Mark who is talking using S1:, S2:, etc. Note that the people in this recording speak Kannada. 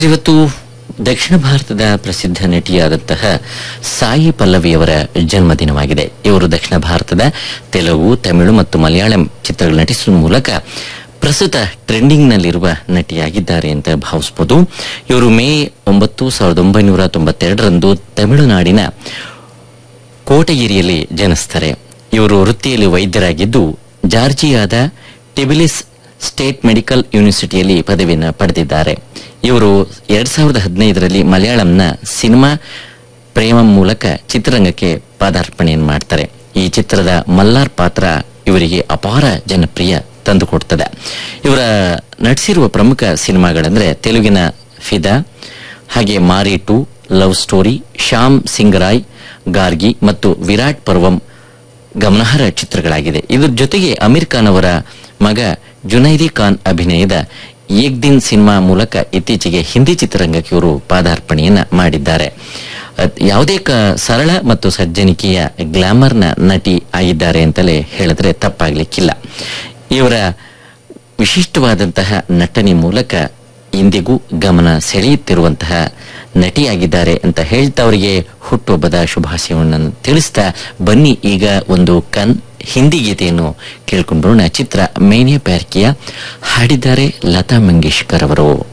S1: ಇವತ್ತು ದಕ್ಷಿಣ ಭಾರತದ ಪ್ರಸಿದ್ಧ ನಟಿಯಾದಂತಹ ಸಾಯಿ ಪಲ್ಲವಿಯವರ ಜನ್ಮದಿನವಾಗಿದೆ ಇವರು ದಕ್ಷಿಣ ಭಾರತದ ತೆಲುಗು ತಮಿಳು ಮತ್ತು ಮಲಯಾಳಂ ಚಿತ್ರಗಳು ನಟಿಸುವ ಮೂಲಕ ಪ್ರಸ್ತುತ ಟ್ರೆಂಡಿಂಗ್ ನಲ್ಲಿರುವ ನಟಿಯಾಗಿದ್ದಾರೆ ಅಂತ ಭಾವಿಸಬಹುದು ಇವರು ಮೇ ಒಂಬತ್ತು ಸಾವಿರದ ಒಂಬೈನೂರ ತೊಂಬತ್ತೆರಡರಂದು ತಮಿಳುನಾಡಿನ ಕೋಟಗಿರಿಯಲ್ಲಿ ಜನಿಸ್ತಾರೆ ಇವರು ವೃತ್ತಿಯಲ್ಲಿ ವೈದ್ಯರಾಗಿದ್ದು ಜಾರ್ಜಿಯಾದ ಟಿಬಿಲಿಸ್ ಸ್ಟೇಟ್ ಮೆಡಿಕಲ್ ಯೂನಿವರ್ಸಿಟಿಯಲ್ಲಿ ಪದವಿಯನ್ನು ಪಡೆದಿದ್ದಾರೆ ಇವರು ಎರಡ್ ಸಾವಿರದ ಹದಿನೈದರಲ್ಲಿ ಮಲಯಾಳಂನ ಸಿನಿಮಾ ಪ್ರೇಮ ಮೂಲಕ ಚಿತ್ರರಂಗಕ್ಕೆ ಪಾದಾರ್ಪಣೆಯನ್ನು ಮಾಡ್ತಾರೆ ಈ ಚಿತ್ರದ ಮಲ್ಲಾರ್ ಪಾತ್ರ ಇವರಿಗೆ ಅಪಾರ ಜನಪ್ರಿಯ ತಂದುಕೊಡ್ತದೆ ಇವರ ನಟಿಸಿರುವ ಪ್ರಮುಖ ಸಿನಿಮಾಗಳಂದ್ರೆ ತೆಲುಗಿನ ಫಿದಾ ಹಾಗೆ Maari two love story Shyam Singha Roy Gargi ಮತ್ತು ವಿರಾಟ್ ಪರ್ವಂ ಗಮನಾರ್ಹ ಚಿತ್ರಗಳಾಗಿದೆ ಇದ್ರ ಜೊತೆಗೆ ಅಮೀರ್ ಖಾನ್ ಅವರ ಮಗ ಜುನೈದಿ ಖಾನ್ ಅಭಿನಯದ ಏಕ್ ದಿನ್ ಸಿನಿಮಾ ಮೂಲಕ ಇತ್ತೀಚೆಗೆ ಹಿಂದಿ ಚಿತ್ರರಂಗಕ್ಕೆ ಇವರು ಪಾದಾರ್ಪಣೆಯನ್ನ ಮಾಡಿದ್ದಾರೆ ಅದ್ ಯಾವುದೇ ಕ ಸರಳ ಮತ್ತು ಸಜ್ಜನಿಕೆಯ ಗ್ಲಾಮರ್ನ ನಟಿ ಆಗಿದ್ದಾರೆ ಅಂತಲೇ ಹೇಳಿದ್ರೆ ತಪ್ಪಾಗ್ಲಿಕ್ಕಿಲ್ಲ ಇವರ ವಿಶಿಷ್ಟವಾದಂತಹ ನಟನೆ ಮೂಲಕ ಇಂದಿಗೂ ಗಮನ ಸೆಳೆಯುತ್ತಿರುವಂತಹ ನಟಿಯಾಗಿದ್ದಾರೆ ಅಂತ ಹೇಳ್ತಾ ಅವರಿಗೆ ಹುಟ್ಟುಹಬ್ಬದ ಶುಭಾಶಯವನ್ನು ತಿಳಿಸ್ತಾ ಬನ್ನಿ ಈಗ ಒಂದು ಕನ್ ಹಿಂದಿ ಗೀತೆಯನ್ನು ಕೇಳ್ಕೊಂಡ್ರೋಣ ಚಿತ್ರ ಮೇನೆ ಪ್ಯಾರ್ಕಿಯ ಹಾಡಿದ್ದಾರೆ ಲತಾ ಮಂಗೇಶ್ಕರ್ ಅವರು